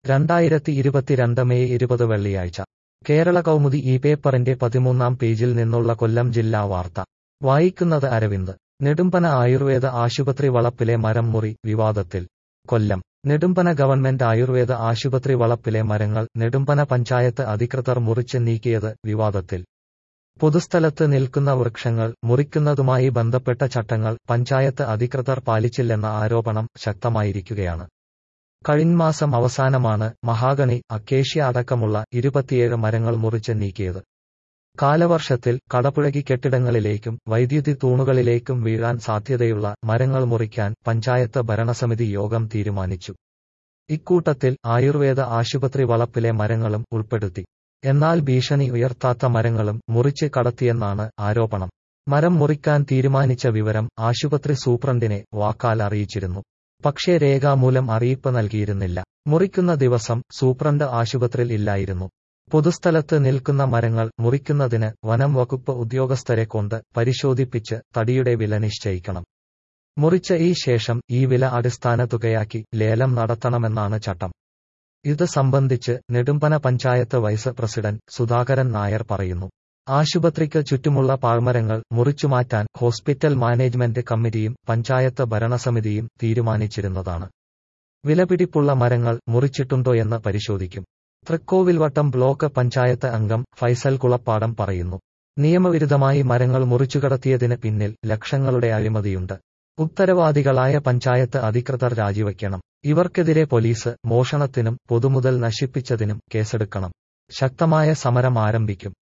രണ്ടായിരത്തി ഇരുപത്തിരണ്ട് മെയ് ഇരുപത് വെള്ളിയാഴ്ച കേരള കൗമുദി ഈ പേപ്പറിന്റെ പതിമൂന്നാം പേജിൽ നിന്നുള്ള കൊല്ലം ജില്ലാ വാർത്ത വായിക്കുന്നത് അരവിന്ദ് നെടുമ്പന ആയുർവേദ ആശുപത്രി വളപ്പിലെ മരം മുറി വിവാദത്തിൽ കൊല്ലം നെടുമ്പന ഗവൺമെന്റ് ആയുർവേദ ആശുപത്രി വളപ്പിലെ മരങ്ങൾ നെടുമ്പന പഞ്ചായത്ത് അധികൃതർ മുറിച്ച് നീക്കിയത് വിവാദത്തിൽ പൊതുസ്ഥലത്ത് നിൽക്കുന്ന വൃക്ഷങ്ങൾ മുറിക്കുന്നതുമായി ബന്ധപ്പെട്ട ചട്ടങ്ങൾ പഞ്ചായത്ത് അധികൃതർ പാലിച്ചില്ലെന്ന ആരോപണം ശക്തമായിരിക്കുകയാണ് കഴിഞ്ഞമാസം അവസാനമാണ് മഹാഗണി അക്കേഷ്യ അടക്കമുള്ള ഇരുപത്തിയേഴ് മരങ്ങൾ മുറിച്ച് നീക്കിയത് കാലവർഷത്തിൽ കടപുഴകി കെട്ടിടങ്ങളിലേക്കും വൈദ്യുതി തൂണുകളിലേക്കും വീഴാൻ സാധ്യതയുള്ള മരങ്ങൾ മുറിക്കാൻ പഞ്ചായത്ത് ഭരണസമിതി യോഗം തീരുമാനിച്ചു ഇക്കൂട്ടത്തിൽ ആയുർവേദ ആശുപത്രി വളപ്പിലെ മരങ്ങളും ഉൾപ്പെടുത്തി എന്നാൽ ഭീഷണി ഉയർത്താത്ത മരങ്ങളും മുറിച്ച് കടത്തിയെന്നാണ് ആരോപണം മരം മുറിക്കാൻ തീരുമാനിച്ച വിവരം ആശുപത്രി സൂപ്രണ്ടിനെ വാക്കാൽ അറിയിച്ചിരുന്നു പക്ഷേ രേഖാമൂലം അറിയിപ്പ് നൽകിയിരുന്നില്ല മുറിക്കുന്ന ദിവസം സൂപ്രണ്ട് ആശുപത്രിയിൽ ഇല്ലായിരുന്നു പൊതുസ്ഥലത്ത് നിൽക്കുന്ന മരങ്ങൾ മുറിക്കുന്നതിന് വനം വകുപ്പ് ഉദ്യോഗസ്ഥരെ കൊണ്ട് പരിശോധിപ്പിച്ച് തടിയുടെ വില നിശ്ചയിക്കണം മുറിച്ച ഈ ശേഷം ഈ വില അടിസ്ഥാന തുകയാക്കി ലേലം നടത്തണമെന്നാണ് ചട്ടം ഇത് സംബന്ധിച്ച് നെടുമ്പന പഞ്ചായത്ത് വൈസ് പ്രസിഡന്റ് സുധാകരൻ നായർ പറയുന്നു ആശുപത്രിക്ക് ചുറ്റുമുള്ള പാഴ്മരങ്ങൾ മുറിച്ചുമാറ്റാൻ ഹോസ്പിറ്റൽ മാനേജ്മെന്റ് കമ്മിറ്റിയും പഞ്ചായത്ത് ഭരണസമിതിയും തീരുമാനിച്ചിരുന്നതാണ് വിലപിടിപ്പുള്ള മരങ്ങൾ മുറിച്ചിട്ടുണ്ടോയെന്ന് പരിശോധിക്കും തൃക്കോവിൽവട്ടം ബ്ലോക്ക് പഞ്ചായത്ത് അംഗം ഫൈസൽ കുളപ്പാടം പറയുന്നു നിയമവിരുദ്ധമായി മരങ്ങൾ മുറിച്ചുകടത്തിയതിന് പിന്നിൽ ലക്ഷങ്ങളുടെ അഴിമതിയുണ്ട് ഉത്തരവാദികളായ പഞ്ചായത്ത് അധികൃതർ രാജിവയ്ക്കണം ഇവർക്കെതിരെ പോലീസ് മോഷണത്തിനും പൊതുമുതൽ നശിപ്പിച്ചതിനും കേസെടുക്കണം ശക്തമായ സമരം ആരംഭിക്കും